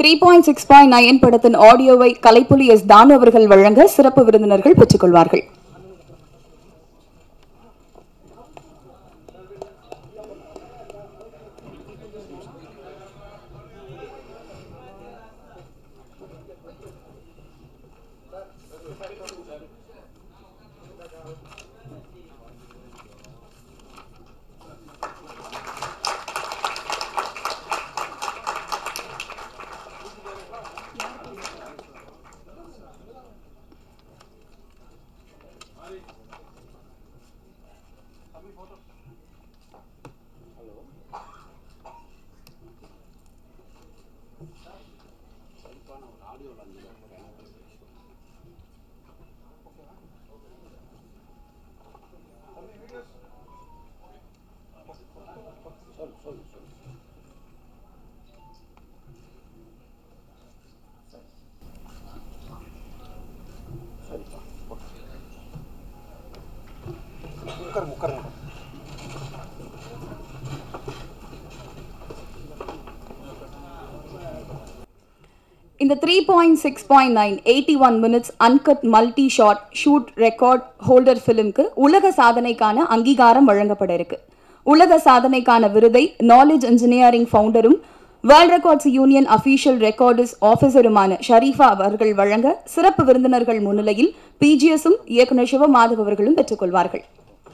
three point six point nine படத்தின் ஆடியோவை Kalaipuli S தானு அவர்கள் வழங்க சிறப்பு விருந்தினர்கள் பெற்றுக்கொள்வார்கள் உட்காருங்க உட்காருங்க இந்த three point six point nine eighty one minutes uncut multi shot shoot record holder ஃபிலிம்க்கு உலக சாதனைக்கான அங்கீகாரம் வழங்கப்பட இருக்கு உலக சாதனைக்கான விருதை நாலேஜ் இன்ஜினியரிங் ஃபவுண்டரும் world records union official records ஆஃபீஸருமான ஷரீஃபா அவர்கள் வழங்க சிறப்பு விருந்தினர்கள் முன்னிலையில் பிஜிஎஸும் இயக்குனர் சிவமாதவ் அவர்களும் பெற்றுக்கொள்வார்கள்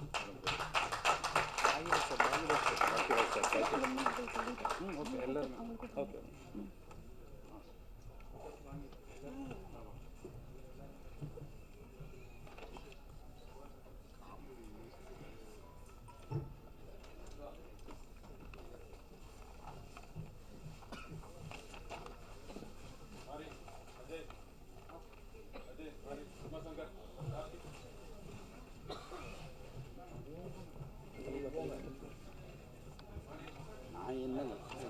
நான் என்ன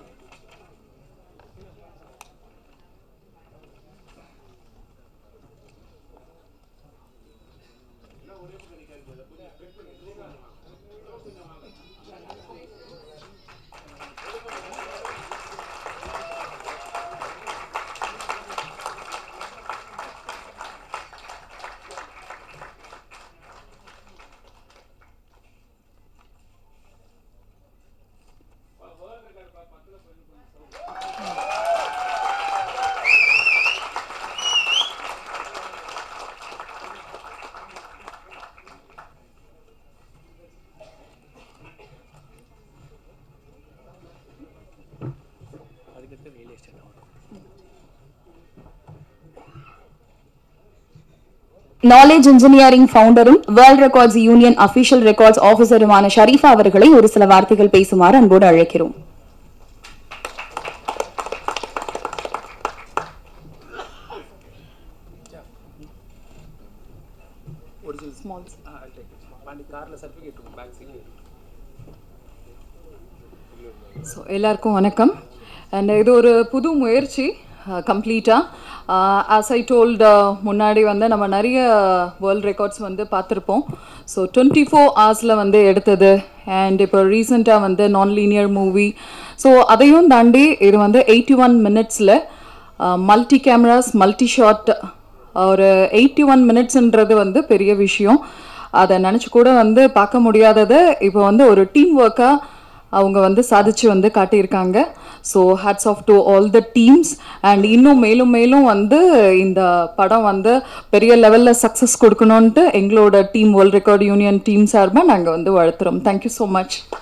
அதுக்கடுத்து ரியல் எஸ்டேட் ஆகும் நாலேஜ் இன்ஜினியரிங் ஃபவுண்டரும் world records union official records ஆஃபீஸருமான ஷரீஃபா அவர்களை ஒரு சில வார்த்தைகள் பேசுமாறு அன்போடு அழைக்கிறோம் ஒரிஜினல் ஸ்மால்ஸ் ஆ டேக் பாண்டி காரில் சர்டிஃபிகேட் பேக் சீட் ஸோ எல்லாருக்கும் வணக்கம் அண்ட் இது ஒரு புது முயற்சி கம்ப்ளீட்டாக ஆஸ் ஐ டோல்டு முன்னாடி வந்து நம்ம நிறைய வேர்ல்ட் ரெக்கார்ட்ஸ் வந்து பார்த்துருப்போம் ஸோ டுவெண்ட்டி ஃபோர் ஹவர்ஸில் வந்து எடுத்தது அண்ட் இப்போ ரீசெண்டாக வந்து நான் லீனியர் மூவி ஸோ அதையும் தாண்டி இது வந்து எயிட்டி ஒன் மினிட்ஸில் மல்டி கேமராஸ் மல்டி ஷாட் ஒரு எயிட்டி ஒன் மினிட்ஸ்ன்றது வந்து பெரிய விஷயம் அதை நினச்சி கூட வந்து பார்க்க முடியாததை இப்போ வந்து ஒரு டீம் ஒர்க்காக அவங்க வந்து சாதிச்சு வந்து காட்டியிருக்காங்க so hats off to all the teams and இன்னும் மேலும் மேலும் வந்து இந்த படம் வந்து பெரிய லெவலில் சக்ஸஸ் கொடுக்கணுன்ட்டு எங்களோட team world record union team சார்பாக நாங்கள் வந்து வாழ்த்துறோம் தேங்க்யூ ஸோ மச்